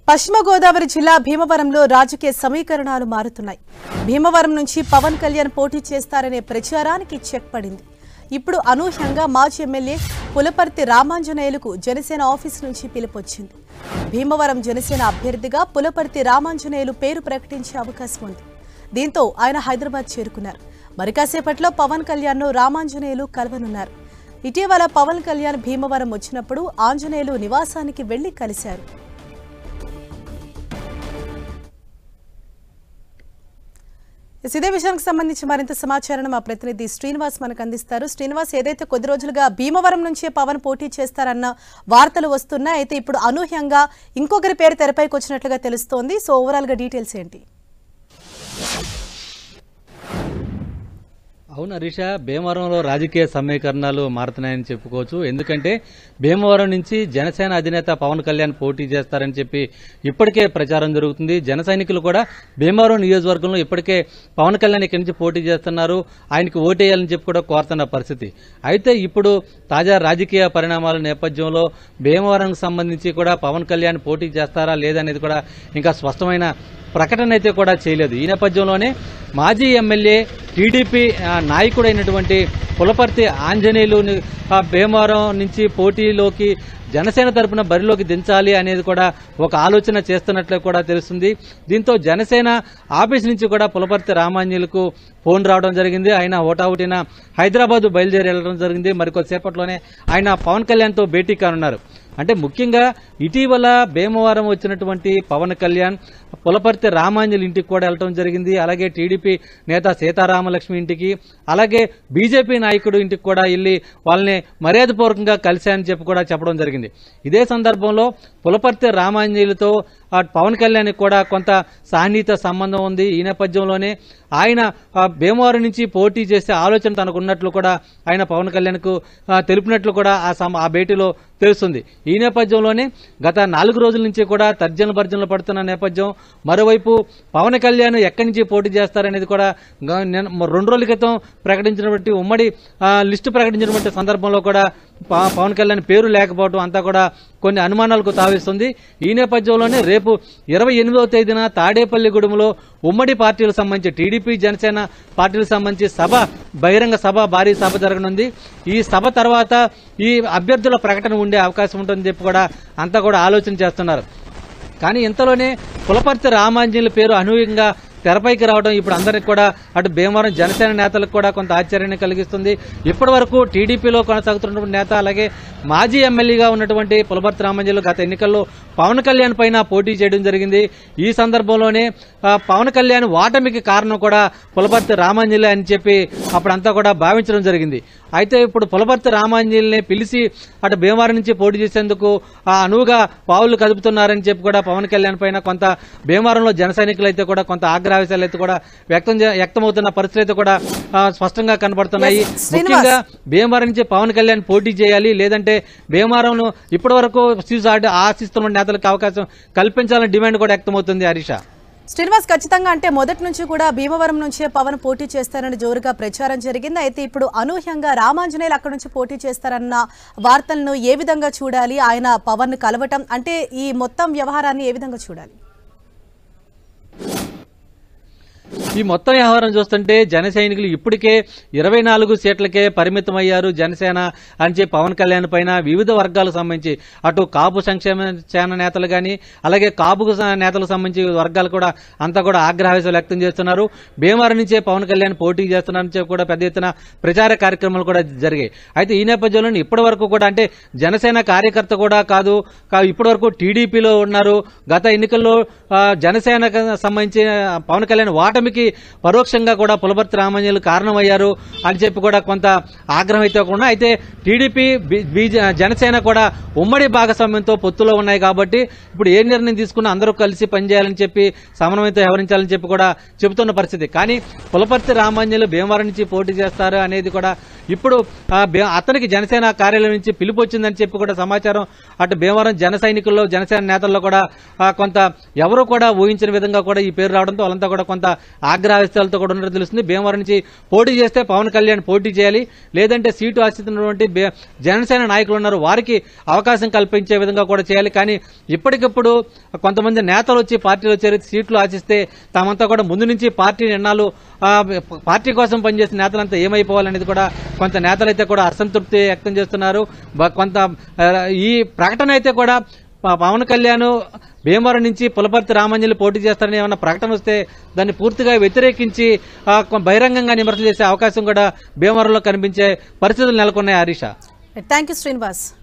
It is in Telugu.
పశ్చిమ గోదావరి జిల్లా భీమవరంలో రాజకీయ సమీకరణాలు మారుతున్నాయి భీమవరం నుంచి పవన్ కళ్యాణ్ పోటీ చేస్తారనే ప్రచారానికి చెక్ పడింది ఇప్పుడు అనూహ్యంగా మాజీ ఎమ్మెల్యే పులపర్తి రామాంజనేయులకు జనసేన ఆఫీస్ నుంచి పిలుపొచ్చింది భీమవరం జనసేన అభ్యర్థిగా పులపర్తి రామాంజనేయులు పేరు ప్రకటించే అవకాశం ఉంది దీంతో ఆయన హైదరాబాద్ చేరుకున్నారు మరి కాసేపట్లో పవన్ కళ్యాణ్ను రామాంజనేయులు కలవనున్నారు ఇటీవల పవన్ కళ్యాణ్ భీమవరం వచ్చినప్పుడు ఆంజనేయులు నివాసానికి వెళ్లి కలిశారు ఇస్ ఇదే విషయానికి సంబంధించి మరింత సమాచారం మా ప్రతినిధి శ్రీనివాస్ మనకు అందిస్తారు శ్రీనివాస్ ఏదైతే కొద్ది రోజులుగా భీమవరం నుంచే పవన్ పోటీ చేస్తారన్న వార్తలు వస్తున్నాయి అయితే ఇప్పుడు అనూహ్యంగా ఇంకొకరి పేరు తెరపైకి వచ్చినట్లుగా తెలుస్తోంది సో ఓవరాల్ గా డీటెయిల్స్ ఏంటి అవును హరీష భీమవరంలో రాజకీయ సమీకరణాలు మారుతున్నాయని చెప్పుకోవచ్చు ఎందుకంటే భీమవరం నుంచి జనసేన అధినేత పవన్ కళ్యాణ్ పోటీ చేస్తారని చెప్పి ఇప్పటికే ప్రచారం జరుగుతుంది జన సైనికులు కూడా భీమవరం నియోజకవర్గంలో ఇప్పటికే పవన్ కళ్యాణ్ ఇక్కడి నుంచి పోటీ చేస్తున్నారు ఆయనకి ఓటేయాలని చెప్పి కూడా కోరుతున్న పరిస్థితి అయితే ఇప్పుడు తాజా రాజకీయ పరిణామాల నేపథ్యంలో భీమవరంకి సంబంధించి కూడా పవన్ కళ్యాణ్ పోటీ చేస్తారా లేదనేది కూడా ఇంకా స్పష్టమైన ప్రకటన అయితే కూడా చేయలేదు ఈ నేపథ్యంలోనే మాజీ ఎమ్మెల్యే టీడీపీ ఆ, నాయకుడైనటువంటి పులపర్తి ఆంజనేయులు ఆ, భీమవరం నుంచి పోటీలోకి జనసేన తరపున బరిలోకి దించాలి అనేది కూడా ఒక ఆలోచన చేస్తున్నట్లు కూడా తెలుస్తుంది దీంతో జనసేన ఆఫీస్ నుంచి కూడా పులపర్తి రామాంజనేయులకు ఫోన్ రావడం జరిగింది ఆయన హోటాహుటిన హైదరాబాద్ బయలుదేరి వెళ్ళడం జరిగింది మరికొద్దిసేపట్లోనే ఆయన పవన్ కళ్యాణ్తో భేటీ కానున్నారు అంటే ముఖ్యంగా ఇటీవల భీమవరం వచ్చినటువంటి పవన్ కళ్యాణ్ పులపర్తి రామాంజలి ఇంటికి కూడా వెళ్ళడం జరిగింది అలాగే టీడీపీ నేత సీతారామలక్ష్మి ఇంటికి అలాగే బీజేపీ నాయకుడు ఇంటికి కూడా వెళ్ళి వాళ్ళని మర్యాదపూర్వకంగా కలిశాయని చెప్పి కూడా చెప్పడం జరిగింది ఇదే సందర్భంలో పులపర్తి రామాంజలితో ఆ పవన్ కళ్యాణ్ కూడా కొంత సాన్నిహిత సంబంధం ఉంది ఈ నేపథ్యంలోనే ఆయన ఆ భీమవరం నుంచి పోటీ చేసే ఆలోచన తనకు ఉన్నట్లు కూడా ఆయన పవన్ కళ్యాణ్కు ఆ, తెలిపినట్లు కూడా ఆ సమ- ఆ భేటీలో తెలుస్తుంది ఈ నేపథ్యంలోనే గత నాలుగు రోజుల నుంచి కూడా తర్జన భర్జనలు పడుతున్న నేపథ్యం మరోవైపు పవన్ కళ్యాణ్ ఎక్కడి నుంచి పోటీ చేస్తారనేది కూడా గ- నిన్న- రెండు రోజుల క్రితం ప్రకటించినటువంటి ఉమ్మడి ఆ, లిస్టు ప్రకటించినటువంటి సందర్భంలో కూడా ప- పవన్ కళ్యాణ్ పేరు లేకపోవడం అంతా కూడా కొన్ని అనుమానాలకు తావిస్తుంది ఈ నేపథ్యంలోనే రేపు ఇరవై ఎనిమిదవ తేదీన తాడేపల్లిగూడెంలో ఉమ్మడి పార్టీలకు సంబంధించి టీడీపీ జనసేన పార్టీలకు సంబంధించి సభ బహిరంగ సభ భారీ సభ జరగనుంది ఈ సభ తర్వాత ఈ అభ్యర్థుల ప్రకటన ఉండే అవకాశం ఉంటుందని చెప్పి కూడా అంతా కూడా ఆలోచన చేస్తున్నారు కానీ ఇంతలోనే పులపర్తి రామాంజనేయుల పేరు అనూహ్యంగా తెరపైకి రావడం ఇప్పుడు అందరికి కూడా అటు భీమవరం జనసేన నేతలకు కూడా కొంత ఆశ్చర్యాన్ని కలిగిస్తుంది ఇప్పటి వరకు టీడీపీలో కొనసాగుతున్నటువంటి నేత అలాగే మాజీ ఎమ్మెల్యేగా ఉన్నటువంటి పులపర్తి రామాంజనేయులు గత ఎన్నికల్లో పవన్ కళ్యాణ్ పైన పోటీ చేయడం జరిగింది ఈ సందర్భంలోనే ఆ, పవన్ కళ్యాణ్ ఓటమికి కారణం కూడా పులపర్తి రామాంజలి అని చెప్పి అప్పుడంతా కూడా భావించడం జరిగింది అయితే ఇప్పుడు పులపర్తి రామాంజలిని పిలిచి అటు భీమవరం నుంచి పోటీ చేసేందుకు ఆ అనువుగా పావులు కదుపుతున్నారని చెప్పి కూడా పవన్ కళ్యాణ్ పైన కొంత భీమవరంలో జన సైనికులు అయితే కూడా కొంత ఆగ్రహావేశాలు అయితే కూడా వ్యక్తం చే- వ్యక్తమవుతున్న పరిస్థితులు అయితే కూడా ఆ, స్పష్టంగా కనబడుతున్నాయి Yes, శ్రీనివాస్. ముఖ్యంగా భీమవరం నుంచి పవన్ కళ్యాణ్ పోటీ చేయాలి లేదంటే భీమవరం ఇప్పటి వరకు ఆశిస్తున్న నేతలకు అవకాశం కల్పించాలని డిమాండ్ కూడా వ్యక్తమవుతుంది హరీష శ్రీనివాస్ ఖచ్చితంగా అంటే మొదటి నుంచి కూడా భీమవరం నుంచే పవన్ పోటీ చేస్తారని జోరుగా ప్రచారం జరిగింది అయితే ఇప్పుడు అనూహ్యంగా రామాంజనేయులు అక్కడ నుంచి పోటీ చేస్తారన్న వార్తలను ఏ విధంగా చూడాలి ఆయన పవన్ ను కలవటం అంటే ఈ మొత్తం వ్యవహారాన్ని ఏ విధంగా చూడాలి ఈ మొత్తం వ్యవహారం చూస్తుంటే జన సైనికులు ఇప్పటికే ఇరవై నాలుగు సీట్లకే పరిమితమయ్యారు జనసేన అని చెప్పి పవన్ కళ్యాణ్ పైన వివిధ వర్గాలకు సంబంధించి అటు కాపు సంక్షేమ సేన నేతలు గాని అలాగే కాపు స- నేతలకు సంబంధించి వర్గాలు కూడా అంతా కూడా ఆగ్రహావేశాలు వ్యక్తం చేస్తున్నారు భీమవరం నుంచే పవన్ కళ్యాణ్ పోటీ చేస్తున్నారని చెప్పి కూడా పెద్ద ఎత్తున ప్రచార కార్యక్రమాలు కూడా జరిగాయి అయితే ఈ నేపథ్యంలో ఇప్పటి వరకు కూడా అంటే జనసేన కార్యకర్త కూడా కాదు కా- ఇప్పటి వరకు టీడీపీలో ఉన్నారు గత ఎన్నికల్లో ఆ, జనసేనకు సంబంధించి ఆ, పవన్ కళ్యాణ్ ఓటమికి పరోక్షంగా కూడా పులపర్తి రామాంజనేయులు కారణమయ్యారు అని చెప్పి కూడా కొంత ఆగ్రహం అయితే కూడా అయితే టీడీపీ బి- బీజే జనసేన కూడా ఉమ్మడి భాగస్వామ్యంతో పొత్తులో ఉన్నాయి కాబట్టి ఇప్పుడు ఏ నిర్ణయం తీసుకున్నా అందరూ కలిసి పనిచేయాలని చెప్పి సమన్వయంతో వ్యవహరించాలని చెప్పి కూడా చెబుతున్న పరిస్థితి కానీ పులపర్తి రామాంజనేయులు భీమవరం నుంచి పోటీ చేస్తారు అనేది కూడా ఇప్పుడు ఆ, భీ- అతనికి జనసేన కార్యాలయం నుంచి పిలుపు వచ్చిందని చెప్పి కూడా సమాచారం అటు భీమవరం జన సైనికుల్లో జనసేన నేతల్లో కూడా ఆ, కొంత ఎవరు కూడా ఊహించిన విధంగా కూడా ఈ పేరు రావడంతో వాళ్ళంతా కూడా కొంత ఆగ్రహావేశాలతో కూడా ఉన్నట్టు తెలుస్తుంది భీమవరం నుంచి పోటీ చేస్తే పవన్ కళ్యాణ్ పోటీ చేయాలి లేదంటే సీటు ఆశిస్తున్నటువంటి బే- జనసేన నాయకులు ఉన్నారు వారికి అవకాశం కల్పించే విధంగా కూడా చేయాలి కానీ ఇప్పటికిప్పుడు కొంతమంది నేతలు వచ్చి పార్టీలో చేరి సీట్లు ఆశిస్తే తామంతా కూడా ముందు నుంచి పార్టీ నిర్ణయాలు ఆ, పార్టీ కోసం పనిచేసిన నేతలంతా ఏమైపోవాలనేది కూడా కొంత నేతలైతే కూడా అసంతృప్తి వ్యక్తం చేస్తున్నారు బ- కొంత ఆ, ఈ ప్రకటన అయితే కూడా ప- పవన్ కళ్యాణ్ భీమవరం నుంచి పులపర్తి రామంజలి పోటీ చేస్తారని ఏమన్నా ప్రకటన వస్తే దాన్ని పూర్తిగా వ్యతిరేకించి ఆ, కొ- బహిరంగంగా విమర్శలు చేసే అవకాశం కూడా భీమవరంలో కనిపించే పరిస్థితులు నెలకొన్నాయి హరీష థ్యాంక్ యూ శ్రీనివాస్